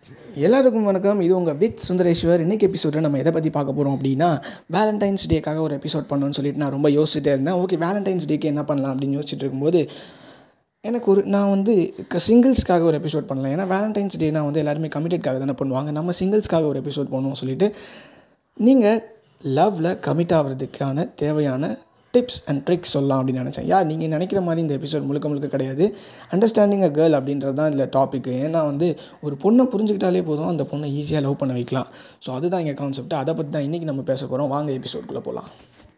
எல்லாருக்கும் வணக்கம் இது உங்கள் வித் சுந்தரேஸ்வர் இன்னைக்கு எபிசோடில் நம்ம எதை பற்றி பார்க்க போகிறோம் அப்படின்னா வேலண்டைன்ஸ் டேக்காக ஒரு எபிசோட் பண்ணணும்னு சொல்லிட்டு நான் ரொம்ப யோசிச்சுட்டே இருந்தேன் ஓகே வேலண்டைன்ஸ் டேக்கு என்ன பண்ணலாம் அப்படின்னு யோசிச்சுட்டு இருக்கும்போது எனக்கு ஒரு நான் வந்து சிங்கிள்ஸ்க்காக ஒரு எபிசோட் பண்ணலாம் ஏன்னா வேலண்டைன்ஸ் டேனா வந்து எல்லாருமே கமிட்டட்காக தானே பண்ணுவாங்க நம்ம சிங்கிள்ஸ்க்காக ஒரு எபிசோட் பண்ணுவோம் சொல்லிட்டு நீங்கள் லவ்வில் கமிட் ஆகிறதுக்கான தேவையான டிப்ஸ் அண்ட் ட்ரிக்ஸ் சொல்லலாம் அப்படின்னு நினச்சேன் யா நீங்கள் நினைக்கிற மாதிரி இந்த எபிசோட் முழுக்க முழுக்க கிடையாது அண்டர்ஸ்டாண்டிங் அ கேர்ள் அப்படின்றது தான் இதில் டாபிக் ஏன்னா வந்து ஒரு பொண்ணை புரிஞ்சுக்கிட்டாலே போதும் அந்த பொண்ணை ஈஸியாக லவ் பண்ண வைக்கலாம் ஸோ அதுதான் இங்கே கான்செப்ட் அதை பற்றி தான் இன்றைக்கி நம்ம பேச போகிறோம் வாங்க எபிசோட்குள்ளே போகலாம்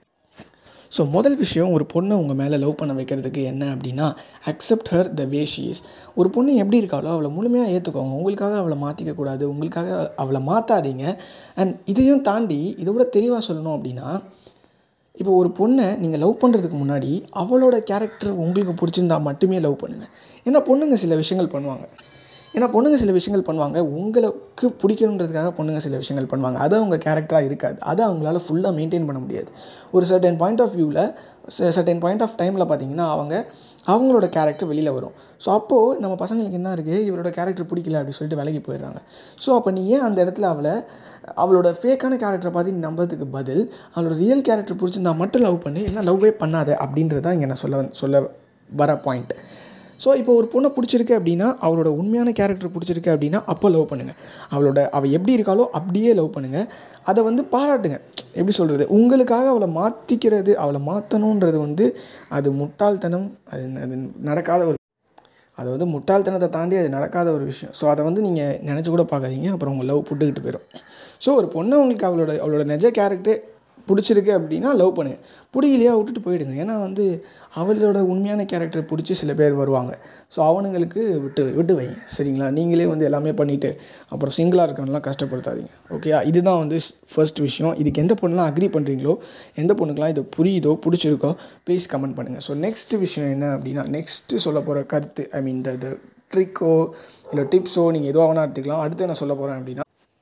ஸோ முதல் விஷயம் ஒரு பொண்ணை உங்கள் மேலே லவ் பண்ண வைக்கிறதுக்கு என்ன அப்படின்னா accept her the way she is ஒரு பொண்ணு எப்படி இருக்காளோ அவளை முழுமையாக ஏற்றுக்கோங்க உங்களுக்காக அவளை மாற்றிக்க கூடாது உங்களுக்காக அவளை மாற்றாதீங்க அண்ட் இதையும் தாண்டி இதை விட தெளிவாக சொல்லணும் அப்படின்னா இப்போ ஒரு பொண்ணை நீங்கள் லவ் பண்ணுறதுக்கு முன்னாடி அவளோட கேரக்டர் உங்களுக்கு பிடிச்சிருந்தா மட்டுமே லவ் பண்ணுங்கள் ஏன்னா பொண்ணுங்க சில விஷயங்கள் பண்ணுவாங்க ஏன்னா பொண்ணுங்க சில விஷயங்கள் பண்ணுவாங்க உங்களுக்கு பிடிக்கணுன்றதுக்காக பொண்ணுங்க சில விஷயங்கள் பண்ணுவாங்க அது அவங்க கேரக்டராக இருக்காது அதை அவங்களால ஃபுல்லாக மெயின்டைன் பண்ண முடியாது ஒரு சர்டன் பாயிண்ட் ஆஃப் வியூவில் சர்டன் பாயிண்ட் ஆஃப் டைமில் பார்த்தீங்கன்னா அவங்க அவங்களோட கேரக்டர் வெளியில் வரும் ஸோ அப்போது நம்ம பசங்களுக்கு என்ன இருக்குது இவரோட கேரக்டர் பிடிக்கல அப்படின்னு சொல்லிட்டு விலகி போயிடுறாங்க ஸோ அப்போ நீ ஏன் அந்த இடத்துல அவளை அவளோட ஃபேக்கான கேரக்டரை பார்த்து நீ நம்புறதுக்கு பதில் அவளோட ரியல் கேரக்டர் பிடிச்சிருந்தா மட்டும் லவ் பண்ணி என்ன லவ்வே பண்ணாத அப்படின்றது தான் இங்கே நான் சொல்ல சொல்ல வர பாயிண்ட் ஸோ இப்போ ஒரு பொண்ணை பிடிச்சிருக்கு அப்படின்னா அவளோட உண்மையான கேரக்டர் பிடிச்சிருக்கு அப்படின்னா அப்போ லவ் பண்ணுங்கள் அவளோட அவள் எப்படி இருக்காளோ அப்படியே லவ் பண்ணுங்கள் அதை வந்து பாராட்டுங்க எப்படி சொல்கிறது உங்களுக்காக அவளை மாற்றிக்கிறது அவளை மாற்றணுன்றது வந்து அது முட்டாள்தனம் அது அது நடக்காத ஒரு அது வந்து முட்டாள்தனத்தை தாண்டி அது நடக்காத ஒரு விஷயம் ஸோ அதை வந்து நீங்கள் நினச்சி கூட பார்க்காதீங்க அப்புறம் உங்கள் லவ் புட்டுக்கிட்டு போயிடும் ஸோ ஒரு பொண்ணை உங்களுக்கு அவளோட அவளோட நிஜ கேரக்டர் பிடிச்சிருக்கு அப்படின்னா லவ் பண்ணுங்கள் பிடிக்கலையா விட்டுட்டு போயிடுங்க ஏன்னா வந்து அவளோட உண்மையான கேரக்டர் பிடிச்சி சில பேர் வருவாங்க ஸோ அவனுங்களுக்கு விட்டு விட்டு வைங்க சரிங்களா நீங்களே வந்து எல்லாமே பண்ணிவிட்டு அப்புறம் சிங்கிளாக இருக்கவங்களாம் கஷ்டப்படுத்தாதீங்க ஓகேயா இதுதான் வந்து ஃபர்ஸ்ட் விஷயம் இதுக்கு எந்த பொண்ணுலாம் அக்ரி பண்ணுறீங்களோ எந்த பொண்ணுக்கெலாம் இது புரியுதோ பிடிச்சிருக்கோ ப்ளீஸ் கமெண்ட் பண்ணுங்கள் ஸோ நெக்ஸ்ட் விஷயம் என்ன அப்படின்னா நெக்ஸ்ட்டு சொல்ல போகிற கருத்து ஐ மீன் இந்த இது ட்ரிக்கோ இல்லை டிப்ஸோ நீங்கள் எதுவாக வேணால் எடுத்துக்கலாம் அடுத்து என்ன சொல்ல போகிறேன் அப்படின்னா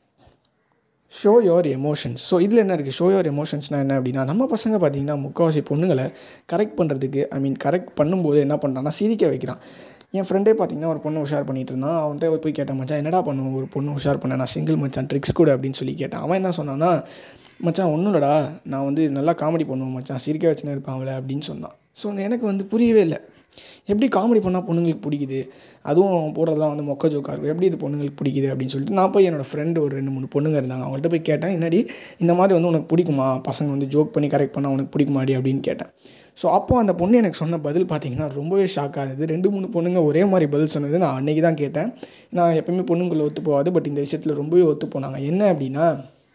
ஷோ யோர் எமோஷன்ஸ் ஸோ இதில் என்ன இருக்குது ஷோ யோர் எமோஷன்ஸ்னால் என்ன அப்படின்னா நம்ம பசங்க பார்த்திங்கன்னா முக்கால்வாசி பொண்ணுங்களை கரெக்ட் பண்ணுறதுக்கு ஐ மீன் கரெக்ட் பண்ணும்போது என்ன பண்ணுறான்னா சிரிக்க வைக்கிறான் என் ஃப்ரெண்டே பார்த்தீங்கன்னா ஒரு பொண்ணு உஷார் பண்ணிட்டு இருந்தான் அவன்கிட்ட போய் கேட்டேன் மச்சான் என்னடா பண்ணுவோம் ஒரு பொண்ணு உஷார் பண்ண நான் சிங்கிள் மச்சான் ட்ரிக்ஸ் கூட அப்படின்னு சொல்லி கேட்டேன் அவன் என்ன சொன்னான்னா மச்சான் ஒன்றும் இல்லைடா நான் வந்து நல்லா காமெடி பண்ணுவேன் மச்சான் சிரிக்க வச்சுன்னு இருப்பான் அவளை அப்படின்னு சொன்னான் ஸோ எனக்கு வந்து புரியவே இல்லை எப்படி காமெடி பண்ணால் பொண்ணுங்களுக்கு பிடிக்குது அதுவும் போடுறதுலாம் வந்து மொக்க ஜோக்காக இருக்கும் எப்படி இது பொண்ணுங்களுக்கு பிடிக்குது அப்படின்னு சொல்லிட்டு நான் போய் என்னோடய ஃப்ரெண்டு ஒரு ரெண்டு மூணு பொண்ணுங்க இருந்தாங்க அவங்கள்ட்ட போய் கேட்டேன் என்னடி இந்த மாதிரி வந்து உனக்கு பிடிக்குமா பசங்க வந்து ஜோக் பண்ணி கரெக்ட் பண்ணால் உனக்கு பிடிக்குமாடி அப்படின்னு கேட்டேன் ஸோ அப்போ அந்த பொண்ணு எனக்கு சொன்ன பதில் பார்த்தீங்கன்னா ரொம்பவே ஷாக்காக இருந்தது ரெண்டு மூணு பொண்ணுங்க ஒரே மாதிரி பதில் சொன்னது நான் அன்றைக்கி தான் கேட்டேன் நான் எப்பயுமே பொண்ணுங்களை ஒத்து போகாது பட் இந்த விஷயத்தில் ரொம்பவே ஒத்து போனாங்க என்ன அப்படின்னா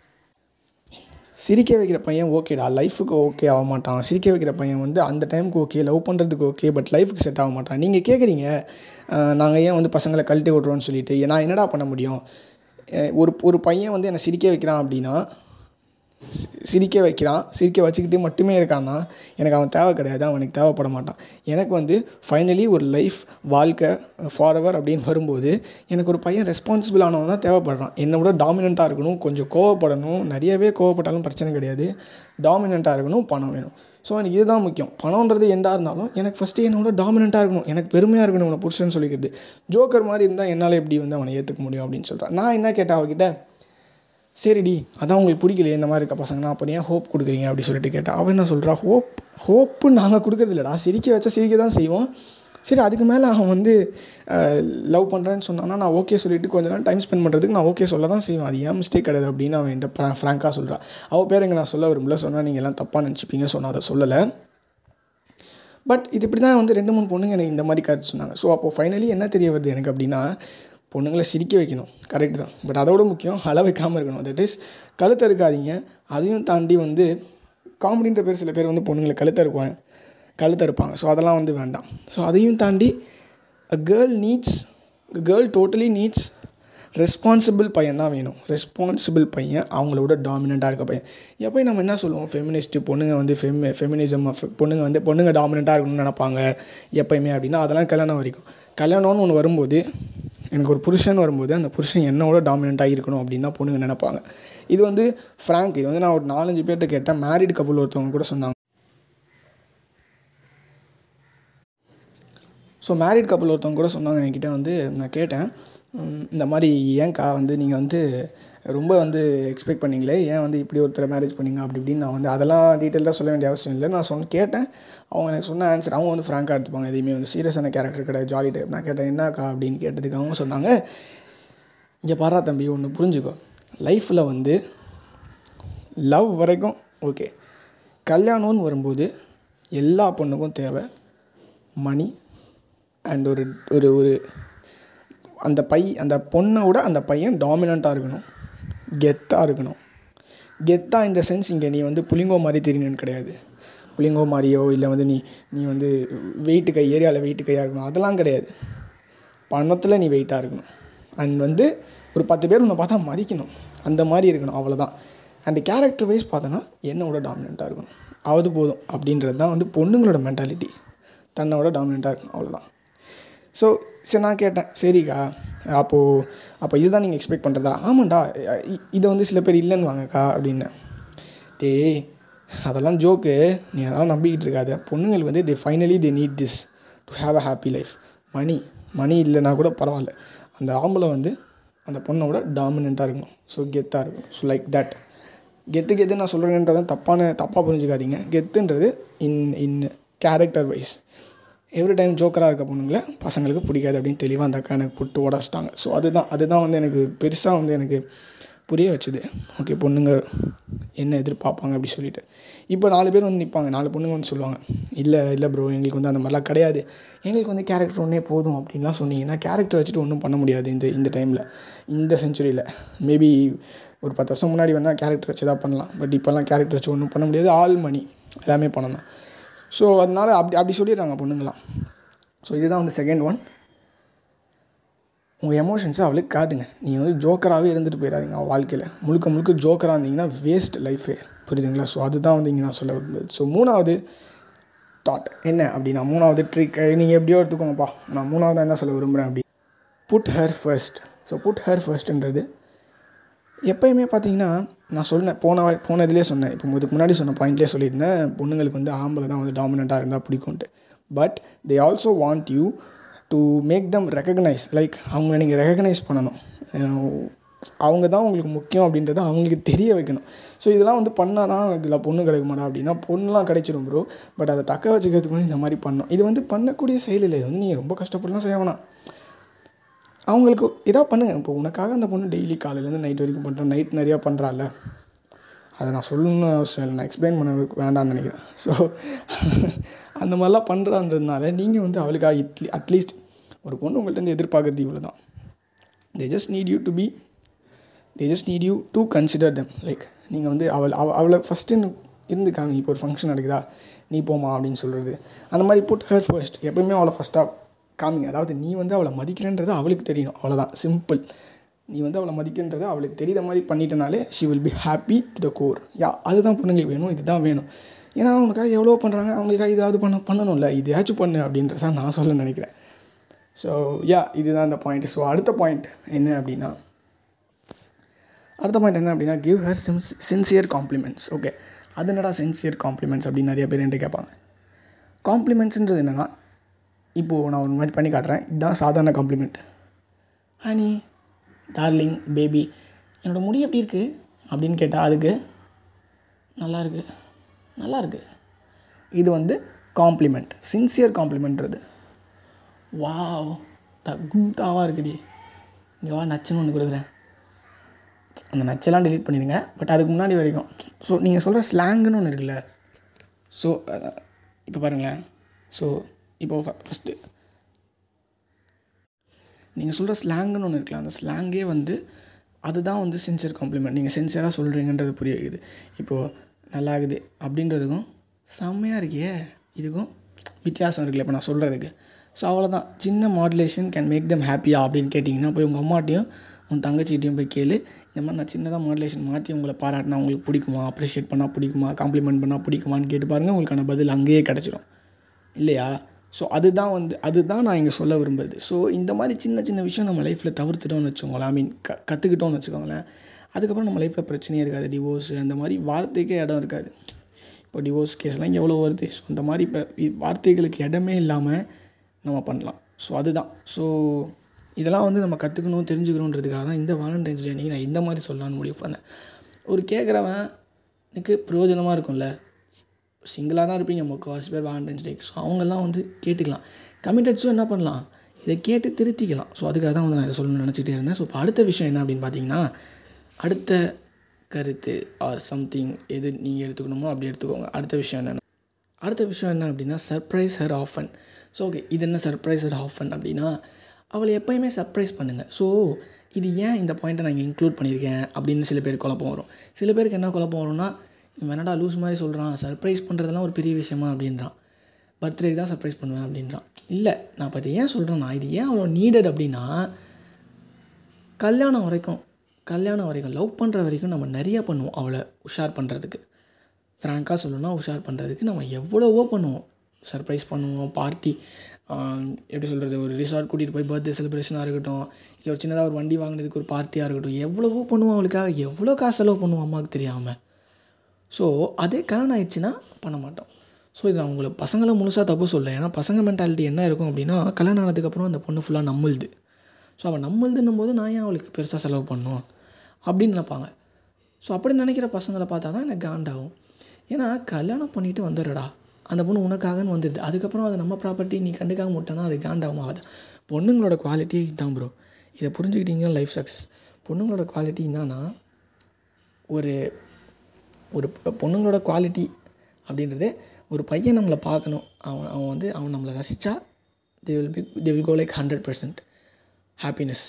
சிரிக்க வைக்கிற பையன் ஓகேடா லைஃபுக்கு ஓகே ஆக மாட்டான் சிரிக்க வைக்கிற பையன் வந்து அந்த டைமுக்கு ஓகே லவ் பண்ணுறதுக்கு ஓகே பட் லைஃபுக்கு செட் ஆக மாட்டான் நீங்கள் கேட்குறீங்க நாங்கள் ஏன் வந்து பசங்களை கழட்டி விட்றோன்னு சொல்லிட்டு நான் என்னடா பண்ண முடியும் ஒரு ஒரு பையன் வந்து என்னை சிரிக்க வைக்கிறான் அப்படின்னா சிரிக்க வைக்கிறான் சிரிக்க வச்சுக்கிட்டு மட்டுமே இருக்கான்னா எனக்கு அவன் தேவை கிடையாது அவனுக்கு தேவைப்பட மாட்டான் எனக்கு வந்து ஃபைனலி ஒரு லைஃப் வாழ்க்கை ஃபார்எவர் அப்படின்னு வரும்போது எனக்கு ஒரு பையன் ரெஸ்பான்சிபிள் ஆனவன் தான் தேவைப்படுறான் என்னை விட டாமினண்ட்டாக இருக்கணும் கொஞ்சம் கோவப்படணும் நிறையவே கோவப்பட்டாலும் பிரச்சனை கிடையாது டாமினண்ட்டாக இருக்கணும் பணம் வேணும் ஸோ எனக்கு இதுதான் முக்கியம் பணன்றது எண்டாக இருந்தாலும் எனக்கு ஃபஸ்ட்டு என்னோட டாமினண்ட்டாக இருக்கணும் எனக்கு பெருமையாக இருக்கணும் உன்னை புருஷன்னு சொல்லிக்கிறது ஜோக்கர் மாதிரி இருந்தால் என்னால் எப்படி வந்து அவனை ஏற்றுக்க முடியும் அப்படின்னு சொல்கிறான் நான் என்ன கேட்டேன் அவகிட்ட சரிடி அதான் உங்களுக்கு பிடிக்கலையே இந்த மாதிரி இருக்க பசங்கன்னா அப்போ ஏன் ஹோப் கொடுக்குறீங்க அப்படி சொல்லிட்டு கேட்டேன் அவன் என்ன சொல்கிறா ஹோப் ஹோப்பு நாங்கள் கொடுக்குறது இல்லைடா சிரிக்க வச்சா சிரிக்க தான் செய்வோம் சரி அதுக்கு மேலே அவன் வந்து லவ் பண்ணுறேன்னு சொன்னான்னா நான் ஓகே சொல்லிவிட்டு கொஞ்ச நேரம் டைம் ஸ்பெண்ட் பண்ணுறதுக்கு நான் ஓகே சொல்ல தான் செய்வேன் அது ஏன் மிஸ்டேக் கிடையாது அப்படின்னு அவன் என்கிட்ட ஃப்ராங்காக சொல்கிறான் அவள் பேர் எங்கே நான் சொல்ல விரும்பல சொன்னால் நீங்கள் எல்லாம் தப்பாக நினச்சிப்பீங்க சொன்னால் அதை சொல்லலை பட் இது இப்படி தான் வந்து ரெண்டு மூணு பொண்ணுங்க எனக்கு இந்த மாதிரி கருத்து சொன்னாங்க ஸோ அப்போது ஃபைனலி என்ன தெரிய வருது எனக்கு அப்படின்னா பொண்ணுங்களை சிரிக்க வைக்கணும் கரெக்ட் தான் பட் அதோட முக்கியம் அள வைக்காமல் இருக்கணும் தட் இஸ் கழுத்தை இருக்காதீங்க அதையும் தாண்டி வந்து காமெடின்ற பேர் சில பேர் வந்து பொண்ணுங்களை கழுத்தை இருப்பாங்க கழுத்தை இருப்பாங்க ஸோ அதெல்லாம் வந்து வேண்டாம் ஸோ அதையும் தாண்டி a girl needs girl totally needs responsible பையன் தான் வேணும் ரெஸ்பான்சிபிள் பையன் அவங்களோட டாமினண்ட்டாக இருக்க பையன் எப்போயும் நம்ம என்ன சொல்லுவோம் ஃபெமினிஸ்ட்டு பொண்ணுங்க வந்து ஃபெமி ஃபெமினிசம் பொண்ணுங்க வந்து பொண்ணுங்க டாமினண்ட்டாக இருக்கணும்னு நினப்பாங்க எப்போயுமே அப்படின்னா அதெல்லாம் கல்யாணம் வரைக்கும் கல்யாணம்னு ஒன்று வரும்போது எனக்கு ஒரு புருஷன் வரும்போது அந்த புருஷன் என்னோட டாமினண்ட்டாக இருக்கணும் அப்படின்னு தான் பொண்ணுங்க நினைப்பாங்க இது வந்து ஃப்ராங்க் இது வந்து நான் ஒரு நாலஞ்சு பேர்கிட்ட கேட்டேன் மேரிட் கப்புள் ஒருத்தவங்க கூட சொன்னாங்க ஸோ மேரிட் கப்பல் ஒருத்தவங்க கூட சொன்னாங்க என்கிட்ட வந்து நான் கேட்டேன் உம், இந்த மாதிரி ஏன்க்கா வந்து நீங்கள் வந்து ரொம்ப வந்து எக்ஸ்பெக்ட் பண்ணீங்களே ஏன் வந்து இப்படி ஒருத்தரை மேரேஜ் பண்ணீங்க அப்படி இப்படின்னு நான் வந்து அதெல்லாம் டீட்டெயிலாக சொல்ல வேண்டிய அவசியம் இல்லை நான் சொன்ன கேட்டேன் அவங்க எனக்கு சொன்ன ஆன்சர் அவங்க வந்து ஃப்ராங்காக எடுத்துப்பாங்க எதையுமே வந்து சீரியஸான கேரக்டர் கிடையாது ஜாலி டைப் நான் கேட்டேன் என்னக்கா அப்படின்னு கேட்டதுக்கு அவங்க சொன்னாங்க இங்கே பாரா தம்பி ஒன்று புரிஞ்சுக்கோ லைஃப்பில் வந்து லவ் வரைக்கும் ஓகே கல்யாணம்னு வரும்போது எல்லா பொண்ணுக்கும் தேவை மணி அண்ட் ஒரு ஒரு ஒரு அந்த பை அந்த பொண்ணை விட அந்த பையன் டாமினண்ட்டாக இருக்கணும் கெத்தாக இருக்கணும் கெத்தாக இந்த சென்ஸ் இங்கே நீ வந்து புளிங்கோ மாதிரி தெரியணும்னு கிடையாது புளிங்கோ மாதிரியோ இல்லை வந்து நீ நீ வந்து வெயிட்டு கை ஏரியாவில் வெயிட்டு கையாக இருக்கணும் அதெல்லாம் கிடையாது பணத்தில் நீ வெயிட்டாக இருக்கணும் அண்ட் வந்து ஒரு பத்து பேர் உன்னை பார்த்தா மதிக்கணும் அந்த மாதிரி இருக்கணும் அவ்வளோதான் அண்ட் கேரக்டர் வைஸ் பார்த்தோன்னா என்னோட டாமினண்ட்டாக இருக்கணும் அது போதும் அப்படின்றது தான் வந்து பொண்ணுங்களோட மென்டாலிட்டி தன்னோட டாமினண்ட்டாக இருக்கணும் அவ்வளோதான் ஸோ சரி நான் கேட்டேன் சரிக்கா அப்போது அப்போ இதுதான் நீங்கள் எக்ஸ்பெக்ட் பண்ணுறதா ஆமாண்டா இ- இதை வந்து சில பேர் இல்லைன்னு வாங்கக்கா அப்படின்னேன் டேய் அதெல்லாம் ஜோக்கு நீ அதெல்லாம் நம்பிக்கிட்டு இருக்காத பொண்ணுங்களுக்கு வந்து they finally they need this to have a happy life money money இல்லைனா கூட பரவாயில்ல அந்த ஆம்பளை வந்து அந்த பொண்ணோட டாமினண்ட்டாக இருக்கணும் ஸோ கெத்தாக இருக்கணும் ஸோ லைக் தட் கெத்து கெத்து நான் சொல்கிறேன்றதை தப்பான தப்பாக புரிஞ்சுக்காதீங்க கெத்துன்றது in in character wise every time ஜோக்கராக இருக்க பொண்ணுங்களை பசங்களுக்கு பிடிக்காது அப்படின்னு தெளிவாக அந்த அக்கா எனக்கு புட்டு உடச்சிட்டாங்க ஸோ அதுதான் அதுதான் வந்து எனக்கு பெருசாக வந்து எனக்கு புரிய வச்சுது ஓகே பொண்ணுங்க என்ன எதிர்பார்ப்பாங்க அப்படி சொல்லிட்டு இப்போ நாலு பேர் வந்து நிற்பாங்க நாலு பொண்ணுங்க வந்து சொல்லுவாங்க இல்லை இல்லை ப்ரோ எங்களுக்கு வந்து அந்த மாதிரிலாம் கிடையாது எங்களுக்கு வந்து கேரக்டர் ஒன்றே போதும் அப்படின்லாம் சொன்னீங்கன்னா கேரக்டர் வச்சுட்டு ஒன்றும் பண்ண முடியாது இந்த இந்த டைமில் இந்த செஞ்சுரியில் மேபி ஒரு பத்து வருஷம் முன்னாடி வேணால் கேரக்டர் வச்சு தான் பண்ணலாம் பட் இப்போல்லாம் கேரக்டர் வச்சு ஒன்றும் பண்ண முடியாது ஆல் மணி எல்லாமே பண்ணலாம் ஸோ அதனால அப்படி அப்படி சொல்லிடுறாங்க பொண்ணுங்களாம் ஸோ இதுதான் வந்து செகண்ட் ஒன் உங்கள் எமோஷன்ஸை அவளுக்கு காட்டுங்க நீங்கள் வந்து ஜோக்கராகவே இருந்துட்டு போயிடாதீங்க அவள் வாழ்க்கையில் முழுக்க முழுக்க ஜோக்கராக இருந்தீங்கன்னா வேஸ்ட் லைஃபே புரியுதுங்களா ஸோ அதுதான் வந்து இங்கே நான் சொல்ல விரும்புது ஸோ மூணாவது தாட் என்ன அப்படின்னா மூணாவது ட்ரிக் நீங்கள் எப்படியோ எடுத்துக்கோங்கப்பா நான் மூணாவது என்ன சொல்ல விரும்புகிறேன் அப்படி put her first so put her ஃபர்ஸ்ட்ன்றது எப்பயுமே பார்த்தீங்கன்னா நான் சொன்னேன் போன வா- போன இதுலேயே சொன்னேன் இப்போ இதுக்கு முன்னாடி சொன்ன பாயிண்ட்லேயே சொல்லியிருந்தேன் பொண்ணுங்களுக்கு வந்து ஆம்பளை தான் வந்து டாமினண்ட்டாக இருந்தால் பிடிக்கும்ட்டு but they also want you to make them recognise like அவங்கள நீங்கள் ரெக்கக்னைஸ் பண்ணணும் அஹ் அவங்க தான் உங்களுக்கு முக்கியம் அப்படின்றத அவங்களுக்கு தெரிய வைக்கணும் ஸோ இதெல்லாம் வந்து பண்ணால் தான் இதில் பொண்ணு கிடைக்க மாட்டா அப்படின்னா பொண்ணுலாம் கிடைச்சிரும் ப்ரோ பட் அதை தக்க வச்சுக்கிறதுக்கு வந்து இந்த மாதிரி பண்ணணும் இது வந்து பண்ணக்கூடிய செயல் இல்லை இது வந்து நீங்கள் ரொம்ப கஷ்டப்பட்டுலாம் செய்ய வேணாம் அவங்களுக்கு இதாக பண்ணுங்கள் இப்போ உனக்காக அந்த பொண்ணு டெய்லி காலையிலேருந்து நைட் வரைக்கும் பண்ணுறேன் நைட் நிறையா பண்ணுறாள் அதை நான் சொல்லணும்னு அவசியம் இல்லை நான் எக்ஸ்பிளைன் பண்ண வேண்டாம்னு நினைக்கிறேன் ஸோ அந்த மாதிரிலாம் பண்ணுறான்றதுனால நீங்கள் வந்து அவளுக்காக இட்லி அட்லீஸ்ட் ஒரு பொண்ணு உங்கள்கிட்ட எதிர்பார்க்கறது இவ்வளோ தான் they just need you to be they just need you to consider them like நீங்கள் வந்து அவள் அவ அவளை ஃபஸ்ட்டு இருந்து காமி இப்போ ஒரு ஃபங்க்ஷன் நடக்குதா நீ போமா அப்படின்னு சொல்கிறது அந்த மாதிரி புட் ஹர் ஃபர்ஸ்ட் எப்பயுமே அவளை ஃபஸ்ட்டாக காமிங்க அதாவது நீ வந்து அவளை மதிக்கிறன்றது அவளுக்கு தெரியணும் அவ்வளோதான் சிம்பிள் நீ வந்து அவளை மதிக்கின்றது அவளுக்கு தெரியுற மாதிரி பண்ணிட்டனாலே she will be happy to the core yeah அதுதான் பொண்ணுங்களுக்கு வேணும் இதுதான் வேணும் ஏன்னா அவங்களுக்காக எவ்வளோ பண்ணுறாங்க அவங்களுக்காக இதாவது பண்ண பண்ணணும்ல இதையாச்சும் பண்ணு அப்படின்றத நான் சொல்ல நினைக்கிறேன் ஸோ யா இதுதான் அந்த பாயிண்ட் ஸோ அடுத்த பாயிண்ட் என்ன அப்படின்னா அடுத்த பாயிண்ட் என்ன அப்படின்னா give her sin sincere compliments okay அது என்னடா சின்சியர் காம்ப்ளிமெண்ட்ஸ் அப்படின்னு நிறைய பேர் என்கிட்ட கேட்பாங்க காம்ப்ளிமெண்ட்ஸுன்றது என்னென்னா இப்போது நான் ஒரு மாதிரி பண்ணி காட்டுறேன் இதுதான் சாதாரண காம்ப்ளிமெண்ட் ஹனி டார்லிங் பேபி என்னோடய முடி எப்படி இருக்குது அப்படின்னு கேட்டால் அதுக்கு நல்லா இருக்கு நல்லா இருக்கு இது வந்து காம்ப்ளிமெண்ட் சின்சியர் காம்ப்ளிமெண்ட்றது வாவ் தகுந்தாவாக இருக்குடி இங்கே வா நச்சுன்னு ஒன்று கொடுக்குறேன் அந்த நச்செல்லாம் delete பண்ணிடுங்க பட் அதுக்கு முன்னாடி வரைக்கும் ஸோ நீங்கள் சொல்கிற ஸ்லாங்குன்னு ஒன்று இருக்குல்ல ஸோ இப்போ பாருங்களேன் ஸோ இப்போ ஃபஸ்ட்டு நீங்கள் சொல்கிற ஸ்லாங்குன்னு ஒன்று இருக்குல்ல அந்த ஸ்லாங்கே வந்து அதுதான் வந்து சின்சியர் காம்ப்ளிமெண்ட் நீங்கள் சின்சியராக சொல்கிறீங்கன்றது புரிய வைக்குது இப்போது நல்லா இருக்குது அப்படின்றதுக்கும் செம்மையாக இருக்கியே இதுக்கும் வித்தியாசம் இருக்குல்ல இப்போ நான் சொல்கிறதுக்கு ஸோ அவ்வளோதான் சின்ன மாடுலேஷன் கேன் மேக் தம் ஹாப்பியா அப்படின்னு கேட்டிங்கன்னா போய் உங்கள் அம்மாட்டையும் உன் தங்கச்சிட்டையும் போய் கேளு இந்த மாதிரி நான் சின்னதாக மாடுலேஷன் மாற்றி உங்களை பாராட்டினா உங்களுக்கு பிடிக்குமா அப்ரிஷியேட் பண்ணால் பிடிக்குமா காம்ப்ளிமெண்ட் பண்ணால் பிடிக்குமான்னு கேட்டு பாருங்கள் உங்களுக்கான பதில் அங்கேயே கிடச்சிரும் இல்லையா ஸோ அதுதான் வந்து அதுதான் நான் இங்கே சொல்ல விரும்புறது ஸோ இந்த மாதிரி சின்ன சின்ன விஷயம் நம்ம லைஃப்பில் தவிர்த்துட்டோம்னு வச்சுக்கோங்களேன் ஐ மீன் க கற்றுக்கிட்டோம்னு வச்சுக்கோங்களேன் அதுக்கப்புறம் நம்ம லைஃப்பில் பிரச்சனையே இருக்காது டிவோர்ஸ் அந்த மாதிரி வார்த்தைக்கே இடம் இருக்காது இப்போ டிவோர்ஸ் கேஸ்லாம் எவ்வளோ வருது ஸோ அந்த மாதிரி இப்போ இ- வார்த்தைகளுக்கு இடமே இல்லாமல் நம்ம பண்ணலாம் ஸோ அதுதான் ஸோ இதெல்லாம் வந்து நம்ம கற்றுக்கணும் தெரிஞ்சுக்கணுன்றதுக்காக தான் இந்த வேலண்டைன்ஸ் டே அன்றைக்கி நான் இந்த மாதிரி சொல்லலாம்னு முடிவு பண்ணேன் ஒரு கேட்குறவன் எனக்கு பிரயோஜனமாக இருக்கும்ல சிங்கிளாக தான் இருப்பீங்க முக்கால்வாசி பேர் வேலண்டைன்ஸ் டே ஸோ அவங்கெல்லாம் வந்து கேட்டுக்கலாம் கமிட்டட்ஸும் என்ன பண்ணலாம் இதை கேட்டு திருத்திக்கலாம் ஸோ அதுக்காக தான் வந்து நான் இதை சொல்லணும்னு நினச்சிட்டே இருந்தேன் ஸோ இப்போ அடுத்த விஷயம் என்ன அப்படின்னு பார்த்தீங்கன்னா அடுத்த கருத்து ஆர் சம்திங் எது நீங்கள் எடுத்துக்கணுமோ அப்படி எடுத்துக்கோங்க அடுத்த விஷயம் என்னென்னா அடுத்த விஷயம் என்ன அப்படின்னா surprise her often so okay இது என்ன சர்ப்ரைஸ் ஹர் ஆஃபன் அப்படின்னா அவளை எப்போயுமே சர்ப்ரைஸ் பண்ணுங்கள் ஸோ இது ஏன் இந்த பாயிண்ட்டை நான் இங்கே இன்க்ளூட் பண்ணியிருக்கேன் அப்படின்னு சில பேர் குழப்பம் வரும் சில பேருக்கு என்ன குழப்பம் வரும்னா இவன் என்னடா லூஸ் மாதிரி சொல்கிறான் சர்ப்ரைஸ் பண்ணுறதெல்லாம் ஒரு பெரிய விஷயமா அப்படின்றான் பர்த்டேக்கு தான் சர்ப்ரைஸ் பண்ணுவேன் அப்படின்றான் இல்லை நான் இப்போ இதை ஏன் சொல்கிறேன்னா இது ஏன் அவ்வளோ நீடட் அப்படின்னா கல்யாணம் வரைக்கும் கல்யாணம் வரைக்கும் லவ் பண்ணுற வரைக்கும் நம்ம நிறைய பண்ணுவோம் அவளை உஷார் பண்ணுறதுக்கு ஃப்ராங்காக சொல்லணும்னா உஷார் பண்ணுறதுக்கு நம்ம எவ்வளவோ பண்ணுவோம் சர்ப்ரைஸ் பண்ணுவோம் பார்ட்டி எப்படி சொல்கிறது ஒரு ரிசார்ட் கூட்டிகிட்டு போய் பர்த்டே செலிப்ரேஷனாக இருக்கட்டும் இல்லை ஒரு சின்னதாக ஒரு வண்டி வாங்கினதுக்கு ஒரு பார்ட்டியாக இருக்கட்டும் எவ்வளவோ பண்ணுவோம் அவளுக்காக எவ்வளோ காசு செலவு பண்ணுவோம் அம்மாவுக்கு தெரியாமல் ஸோ அதே கல்யாணம் ஆயிடுச்சுன்னா பண்ண மாட்டோம் ஸோ இது நான் உங்களுக்கு பசங்களை முழுசாக தப்பு சொல்ல ஏன்னா பசங்க மென்டாலிட்டி என்ன இருக்கும் அப்படின்னா கல்யாணம் ஆனதுக்கப்புறம் அந்த பொண்ணு ஃபுல்லாக நம்மளுது ஸோ அவள் நம்மளுதுன்னும் போது நான் ஏன் அவளுக்கு பெருசாக செலவு பண்ணணும் அப்படின்னு நினைப்பாங்க ஸோ அப்படி நினைக்கிற பசங்களை பார்த்தா தான் எனக்கு காண்டாகும் ஏன்னா கல்யாணம் பண்ணிவிட்டு வந்துடுறடா அந்த பொண்ணு உனக்காகன்னு வந்துடுது அதுக்கப்புறம் அது நம்ம ப்ராப்பர்ட்டி நீ கண்டுக்காம விட்டனா அது காண்டாகும் ஆகுது பொண்ணுங்களோட குவாலிட்டி இதுதான் ப்ரோ இதை புரிஞ்சுக்கிட்டீங்கன்னா லைஃப் சக்ஸஸ் பொண்ணுங்களோட குவாலிட்டி என்னன்னா ஒரு ஒரு பொண்ணுங்களோட குவாலிட்டி அப்படின்றதே ஒரு பையன் நம்மளை பார்க்கணும் அவன் அவன் வந்து அவன் நம்மளை ரசித்தா they will be they will go like hundred percent happiness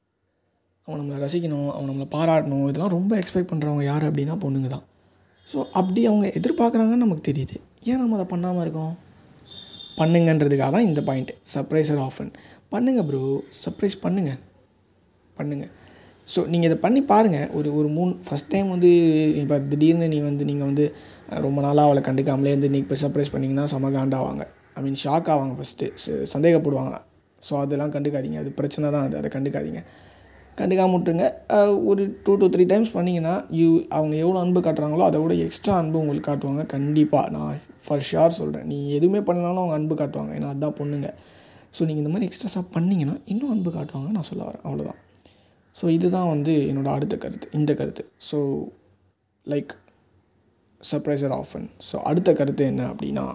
அவன் நம்மளை ரசிக்கணும் அவன் நம்மளை பாராட்டணும் இதெல்லாம் ரொம்ப எக்ஸ்பெக்ட் பண்ணுறவங்க யார் அப்படின்னா பொண்ணுங்க தான் ஸோ அப்படி அவங்க எதிர்பார்க்குறாங்கன்னு நமக்கு தெரியுது ஏன் நம்ம அதை பண்ணாமல் இருக்கோம் பண்ணுங்கன்றதுக்காக தான் இந்த பாயிண்ட் சர்ப்ரைஸர் ஆஃபன் பண்ணுங்கள் ப்ரோ சர்ப்ரைஸ் பண்ணுங்கள் பண்ணுங்கள் ஸோ நீங்கள் இதை பண்ணி பாருங்கள் ஒரு ஒரு மூணு ஃபஸ்ட் டைம் வந்து இப்போ திடீர்னு நீ வந்து நீங்கள் வந்து ரொம்ப நாளாக அவளை கண்டுக்காமலே இருந்து நீங்கள் இப்போ சர்ப்ரைஸ் பண்ணிங்கன்னா செம காண்டாவாங்க ஐ மீன் ஷாக் ஆவாங்க ஃபஸ்ட்டு சந்தேகப்படுவாங்க ஸோ அதெல்லாம் கண்டுக்காதீங்க அது பிரச்சனை தான் அது அதை கண்டுக்காதீங்க கண்டுக்காம விட்டுருங்க ஒரு டூ டூ த்ரீ டைம்ஸ் பண்ணிங்கன்னா யூ அவங்க எவ்வளோ அன்பு காட்டுறாங்களோ அதை விட எக்ஸ்ட்ரா அன்பு உங்களுக்கு காட்டுவாங்க கண்டிப்பாக நான் ஃபார் ஷுர் சொல்கிறேன் நீ எதுவுமே பண்ணனாலும் அவங்க அன்பு காட்டுவாங்க ஏன்னா அதுதான் பொண்ணுங்க ஸோ நீங்கள் இந்த மாதிரி எக்ஸ்ட்ராஸாக பண்ணிங்கன்னா இன்னும் அன்பு காட்டுவாங்க நான் சொல்ல வரேன் அவ்வளோதான் ஸோ இதுதான் வந்து என்னோடய அடுத்த கருத்து இந்த கருத்து so like surprise her often so அடுத்த கருத்து என்ன அப்படின்னா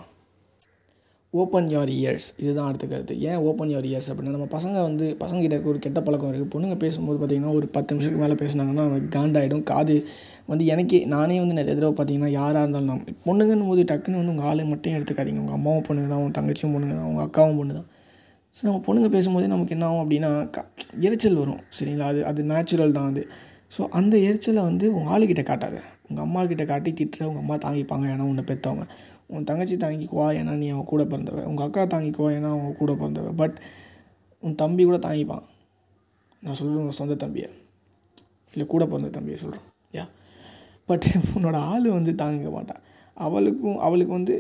ஓப்பன் யோர் இயர்ஸ் இதுதான் அடுத்த கருத்து ஏன் ஓப்பன் யோர் இயர்ஸ் அப்படின்னா நம்ம பசங்க வந்து பசங்ககிட்ட இருக்க ஒரு கெட்ட பழக்கம் இருக்குது பொண்ணுங்க பேசும்போது பார்த்திங்கன்னா ஒரு பத்து நிமிஷத்துக்கு மேலே பேசினாங்கன்னா நமக்கு காண்டாயிடும் காது வந்து எனக்கே நானே வந்து நிறைய தடவை பார்த்தீங்கன்னா யாராக இருந்தாலும் நம்ம பொண்ணுங்கன்னு போது டக்குன்னு வந்து உங்கள் ஆளை மட்டும் எடுத்துக்காதீங்க உங்கள் அம்மாவும் பொண்ணுங்க தான் உங்கள் தங்கச்சியும் பொண்ணுங்க தான் உங்கள் அக்காவும் பொண்ணு தான் ஸோ நம்ம பொண்ணுங்க பேசும்போதே நமக்கு என்ன ஆகும் அப்படின்னா க எரிச்சல் வரும் சரிங்களா அது அது நேச்சுரல் தான் அது ஸோ அந்த எரிச்சலை வந்து உங்கள் ஆளுக்கிட்ட காட்டாத உங்கள் அம்மா கிட்ட காட்டி திட்டுற உங்கள் அம்மா தாங்கிப்பாங்க ஏன்னா உன்னை பெற்றவங்க உன் தங்கச்சி தாங்கிக்குவா ஏன்னா நீ அவன் கூட பிறந்தவ உங்கள் அக்கா தாங்கிக்குவா ஏன்னா அவங்க கூட பிறந்தவ பட் உன் தம்பி கூட தாங்கிப்பான் நான் சொல்கிறேன் உங்கள் சொந்த தம்பியை இல்லை கூட பிறந்த தம்பியை சொல்கிறேன் யா பட் உன்னோட ஆள் வந்து தாங்கிக்க மாட்டான் அவளுக்கும் அவளுக்கு வந்து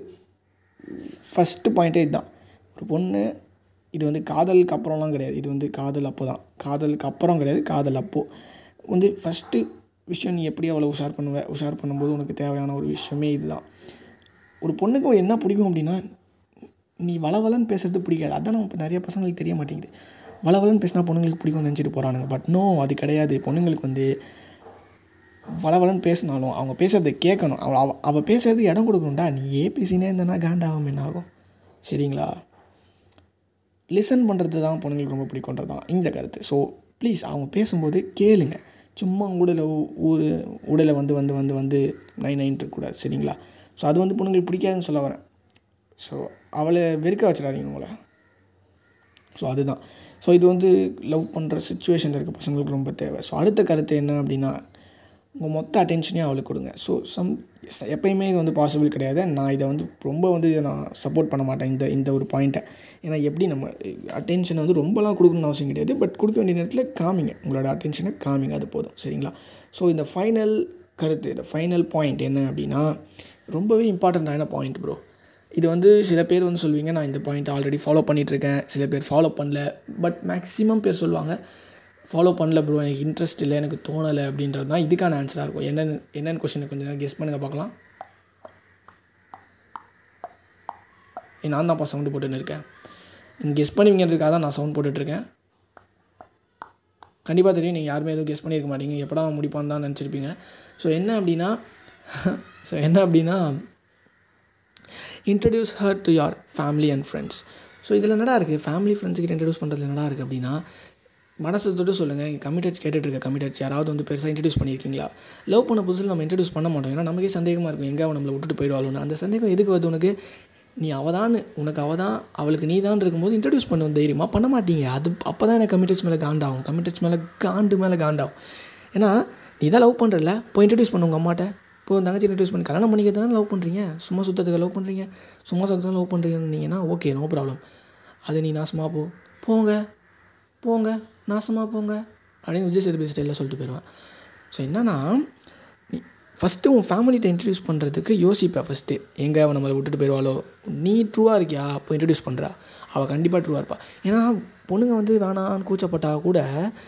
ஃபஸ்ட்டு பாயிண்ட்டே இதுதான் ஒரு பொண்ணு இது வந்து காதலுக்கு அப்புறம்லாம் கிடையாது இது வந்து காதல் அப்போ தான் காதலுக்கு அப்புறம் கிடையாது காதல் அப்போது வந்து ஃபஸ்ட்டு விஷயம் நீ எப்படி அவளை உஷார் பண்ணுவ உஷார் பண்ணும்போது உனக்கு தேவையான ஒரு விஷயமே இதுதான் ஒரு பொண்ணுக்கு என்ன பிடிக்கும் அப்படின்னா நீ வளவலன்னு பேசுகிறது பிடிக்காது அதான் நம்ம இப்போ நிறைய பசங்களுக்கு தெரிய மாட்டேங்குது வளவலன்னு பேசினா பொண்ணுங்களுக்கு பிடிக்கும்னு நினச்சிட்டு போகிறானுங்க பட் நோ அது கிடையாது பொண்ணுங்களுக்கு வந்து வளவலன்னு பேசினாலும் அவங்க பேசுகிறத கேட்கணும் அவள் அவள் அவள் பேசுறது இடம் கொடுக்கணும்டா நீ ஏன் பேசினே இருந்தனா காண்டாகும் என்ன ஆகும் சரிங்களா லிசன் பண்ணுறது தான் பொண்ணுங்களுக்கு ரொம்ப பிடிக்குன்றது தான் இந்த கருத்து ஸோ ப்ளீஸ் அவங்க பேசும்போது கேளுங்க சும்மா உடலை ஊர் உடலை வந்து வந்து வந்து வந்து நைன் நைன் இருக்கக்கூடாது சரிங்களா ஸோ அது வந்து பொண்ணுங்களுக்கு பிடிக்காதுன்னு சொல்ல வரேன் ஸோ அவளை வெறுக்க வச்சிடாதீங்க உங்களை ஸோ அதுதான் ஸோ இது வந்து லவ் பண்ணுற சுச்சுவேஷனில் இருக்க பசங்களுக்கு ரொம்ப தேவை ஸோ அடுத்த கருத்து என்ன அப்படின்னா உங்கள் மொத்த அட்டென்ஷனையும் அவளுக்கு கொடுங்க ஸோ சம் எப்பயுமே இது வந்து பாசிபிள் கிடையாது நான் இதை வந்து ரொம்ப வந்து இதை நான் சப்போர்ட் பண்ண மாட்டேன் இந்த இந்த ஒரு பாயிண்ட்டை ஏன்னா எப்படி நம்ம அட்டென்ஷனை வந்து ரொம்பலாம் கொடுக்கணும்னு அவசியம் கிடையாது பட் கொடுக்க வேண்டிய நேரத்தில் காமிங்க உங்களோட அட்டென்ஷனை காமிங்க அது போதும் சரிங்களா ஸோ இந்த ஃபைனல் கருத்து இந்த ஃபைனல் பாயிண்ட் என்ன அப்படின்னா ரொம்பவே இம்பார்ட்டண்ட்டான பாயிண்ட் ப்ரோ இது வந்து சில பேர் வந்து சொல்வீங்க நான் இந்த பாயிண்ட் ஆல்ரெடி ஃபாலோ பண்ணிகிட்ருக்கேன் சில பேர் ஃபாலோ பண்ணல பட் மேக்ஸிமம் பேர் சொல்லுவாங்க ஃபாலோ பண்ணல ப்ரோ எனக்கு இன்ட்ரெஸ்ட் இல்லை எனக்கு தோணலை அப்படின்றது தான் இதுக்கான ஆன்சராக இருக்கும் என்னென்னு என்னென்னு கொஷினை கொஞ்சம் நேரம் கெஸ் பண்ணுங்கள் பார்க்கலாம் நான் தான்ப்பா சவுண்டு போட்டுன்னு இருக்கேன் நீங்கள் கெஸ் பண்ணுவீங்கிறதுக்காக தான் நான் சவுண்ட் போட்டுட்ருக்கேன் கண்டிப்பாக தெரியும் நீங்கள் யாருமே எதுவும் கெஸ் பண்ணியிருக்க மாட்டீங்க எப்படா அவன் முடிப்பான்னு தான் நினச்சிருப்பீங்க ஸோ என்ன அப்படின்னா ஸோ என்ன அப்படின்னா introduce her to your family and friends so இதில் என்னடா இருக்குது ஃபேமிலி ஃப்ரெண்ட்ஸுக்கிட்ட இன்ட்ரடியூஸ் பண்ணுறதுல என்னடா இருக்குது அப்படின்னா மனசை தொட்டு சொல்லுங்கள் கமிட்டட்ஸ் கேட்டுட்டு இருக்க கமிட்டட்ஸ் யாராவது வந்து பெருசாக இன்ட்ரடியூஸ் பண்ணியிருக்கீங்களா லவ் பண்ண புதுசில் நம்ம இன்ட்ரடியூஸ் பண்ண மாட்டோம் ஏன்னா நமக்கே சந்தேகமாக இருக்கும் எங்கே அவன் நம்மளை விட்டுட்டு போயிடுவாளுன்னு அந்த சந்தேகம் எதுக்கு வருது உனக்கு நீ அவள் தான் உனக்கு அவள் தான் அவளுக்கு நீ தான் இருக்கும்போது இன்ட்ரடியூஸ் பண்ணுவோம் தைரியமாக பண்ண மாட்டீங்க அது அப்போ தான் எனக்கு கமிட்டட்ஸ் மேலே காண்டாகும் கமிட்டட்ஸ் மேலே காண்டு மேலே காண்டாகும் ஏன்னா நீ தான் லவ் பண்ணுறல போய் இன்ட்ரடியூஸ் பண்ணு உங்கள் அம்மாட்ட இப்போ உன் தங்கச்சி இன்ட்ரடியூஸ் பண்ணி கல்யாணம் பண்ணிக்கிறது தான் லவ் பண்ணுறீங்க சும்மா சுத்தத்துக்கு லவ் பண்ணுறீங்க சும்மா சுத்தத்துக்கு லவ் பண்ணுறீங்கன்னீங்கன்னா ஓகே நோ ப்ராப்ளம் அது நீ நாசமாக போ போங்க போங்க நாசமாக போங்க அப்படின்னு விஜய் சேதுபதி ஸ்டைலில் சொல்லிட்டு போயிடுவேன் ஸோ என்னன்னா நீ ஃபஸ்ட்டு உன் ஃபேமிலிகிட்ட இன்ட்ரடியூஸ் பண்ணுறதுக்கு யோசிப்பேன் ஃபஸ்ட்டு எங்கே அவன் நம்மளை விட்டுட்டு போயிடுவாளோ நீ ட்ரூவாக இருக்கியா அப்போ இன்ட்ரடியூஸ் பண்ணுறா அவள் கண்டிப்பாக ட்ரூவாக இருப்பாள் ஏன்னா பொண்ணுங்க வந்து வேணான்னு கூச்சப்பட்டா கூட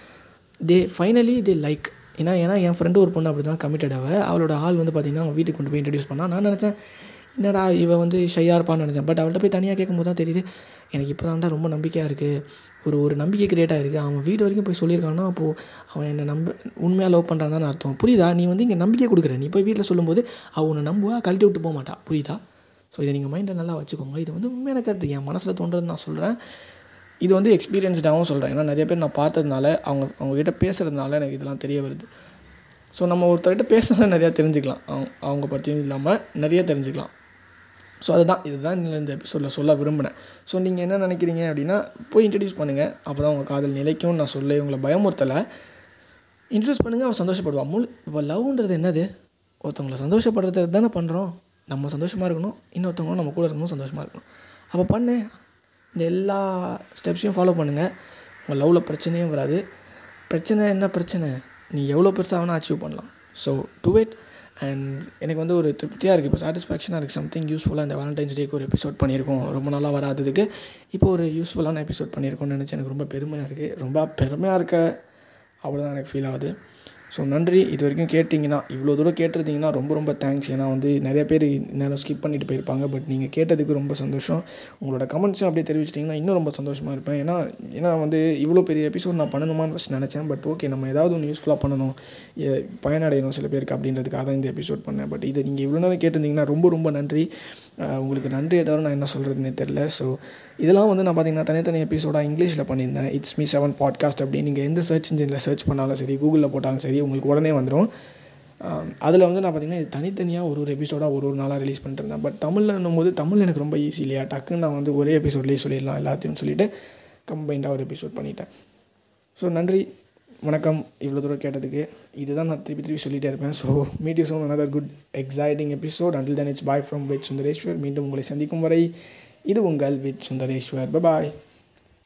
தே ஃபைனலி தே லைக் ஏன்னா ஏன்னா என் ஃப்ரெண்டு ஒரு பொண்ணு அப்படி தான் கமிட்டட் அவ அவளோட ஆள் வந்து பார்த்திங்கன்னா அவன் வீட்டுக்கு கொண்டு போய் இன்ட்ரடியூஸ் பண்ணா நான் நினச்சேன் என்னடா இவ வந்து ஷையாக இருப்பான்னு நினச்சேன் பட் அவள்கிட்ட போய் தனியாக கேட்கும்போது தான் தெரியுது எனக்கு இப்போ தான்டா ரொம்ப நம்பிக்கையாக இருக்குது ஒரு ஒரு நம்பிக்கை கிரியேட் ஆகிருக்கு அவன் வீடு வரைக்கும் போய் சொல்லியிருக்கான்னா அப்போது அவன் என்னை நம்ப உண்மையாக லவ் பண்ணுறான் தான் அர்த்தம் புரியுதா நீ வந்து இங்கே நம்பிக்கை கொடுக்குற நீ போய் வீட்டில் சொல்லும்போது அவள் உன்னை நம்புவா கழட்டி விட்டு போக மாட்டா புரியுதா ஸோ இதை நீங்கள் மைண்டில் நல்லா வச்சுக்கோங்க இது வந்து உண்மையான கருத்து என் மனசில் தோன்றது நான் சொல்கிறேன் இது வந்து எக்ஸ்பீரியன்ஸ்டாகவும் சொல்கிறேன் ஏன்னா நிறைய பேர் நான் பார்த்ததுனால அவங்க அவங்ககிட்ட பேசுகிறதுனால எனக்கு இதெல்லாம் தெரிய வருது ஸோ நம்ம ஒருத்தர்கிட்ட பேசினா நிறையா தெரிஞ்சுக்கலாம் அவங்க அவங்க பற்றியும் இல்லாமல் நிறைய தெரிஞ்சுக்கலாம் ஸோ அதுதான் இதுதான் இந்த எபிசோடில் சொல்ல விரும்பினேன் ஸோ நீங்கள் என்ன நினைக்கிறீங்க அப்படின்னா போய் இன்ட்ரடியூஸ் பண்ணுங்கள் அப்போ தான் உங்கள் காதல் நிலைக்கும் நான் சொல்ல உங்களை பயமுறுத்தலை இன்ட்ரடியூஸ் பண்ணுங்கள் அவன் சந்தோஷப்படுவான் முழு இப்போ லவ்ன்றது என்னது ஒருத்தவங்களை சந்தோஷப்படுறது தானே பண்ணுறோம் நம்ம சந்தோஷமாக இருக்கணும் இன்னொருத்தவங்களும் நம்ம கூட இருக்கணும் சந்தோஷமாக இருக்கணும் அப்போ பண்ணு இந்த எல்லா ஸ்டெப்ஸையும் ஃபாலோ பண்ணுங்கள் உங்கள் லவ்வில் பிரச்சனையும் வராது பிரச்சனை என்ன பிரச்சனை நீ எவ்வளோ பெருசாக வேணால் அச்சீவ் பண்ணலாம் ஸோ டு இட் அண்ட் எனக்கு வந்து ஒரு திருப்தியாக இருக்குது இப்போ சாட்டிஸ்ஃபேக்ஷனாக இருக்குது சம்திங் யூஸ்ஃபுல்லாக இந்த வேலண்டைன்ஸ் டேக்கு ஒரு எபிசோட் பண்ணியிருக்கோம் ரொம்ப நாளாக வராததுக்கு இப்போ ஒரு யூஸ்ஃபுல்லான எபிசோட் பண்ணியிருக்கோம்னு நினச்சி எனக்கு ரொம்ப பெருமையாக இருக்குது ரொம்ப பெருமையாக இருக்க அவ்வளோதான் எனக்கு ஃபீல் ஆகுது ஸோ நன்றி இது வரைக்கும் கேட்டிங்கன்னா இவ்வளோ தூரம் கேட்டிருந்தீங்கன்னா ரொம்ப ரொம்ப தேங்க்ஸ் ஏன்னா வந்து நிறைய பேர் நேரம் ஸ்கிப் பண்ணிட்டு போயிருப்பாங்க பட் நீங்கள் கேட்டதுக்கு ரொம்ப சந்தோஷம் உங்களோட கமெண்ட்ஸும் அப்படியே தெரிவிச்சிட்டிங்கன்னா இன்னும் ரொம்ப சந்தோஷமாக இருப்பேன் ஏன்னா ஏன்னா வந்து இவ்வளோ பெரிய எபிசோட் நான் பண்ணணுமான்னு ஃபஸ்ட் நினச்சேன் பட் ஓகே நம்ம ஏதாவது ஒன்று யூஸ்ஃபுல்லாக பண்ணணும் எ- பயனடையணும் சில பேருக்கு அப்படின்றதுக்காக தான் இந்த எபிசோட் பண்ணேன் பட் இதை நீங்கள் இவ்வளோ நேரம் கேட்டிருந்தீங்கன்னா ரொம்ப ரொம்ப நன்றி அஹ் உங்களுக்கு நன்றியை தவிர நான் என்ன சொல்கிறதுனே தெரில ஸோ இதெல்லாம் வந்து நான் பார்த்தீங்கன்னா தனித்தனி எபிசோடாக இங்கிலீஷில் பண்ணியிருந்தேன் இட்ஸ் மீ செவன் பாட்காஸ்ட் அப்படி நீங்கள் எந்த சர்ச் இன்ஜினில் சர்ச் பண்ணாலும் சரி கூகுளில் போட்டாலும் சரி உங்களுக்கு உடனே வந்துடும் அதில் வந்து நான் பார்த்தீங்கன்னா இது தனித்தனியாக ஒரு ஒரு எபிசோடாக ஒரு ஒரு நாளாக ரிலீஸ் பண்ணிட்டு இருந்தேன் பட் தமிழ்னும் போது தமிழ் எனக்கு ரொம்ப ஈஸி இல்லையா டக்குன்னு நான் வந்து ஒரே எபிசோட்லேயே சொல்லிடலாம் எல்லாத்தையும் சொல்லிவிட்டு கம்பைண்டாக ஒரு எபிசோட் பண்ணிட்டேன் ஸோ நன்றி வணக்கம் இவ்வளோ தூரம் கேட்டதுக்கு இதுதான் நான் திருப்பி திருப்பி சொல்லிட்டே இருப்பேன் so meet you soon another good exciting episode until then it's bye from with Sundareswar மீண்டும் உங்களை சந்திக்கும் வரை இது உங்கள் வித் சுந்தரேஸ்வர் பாய்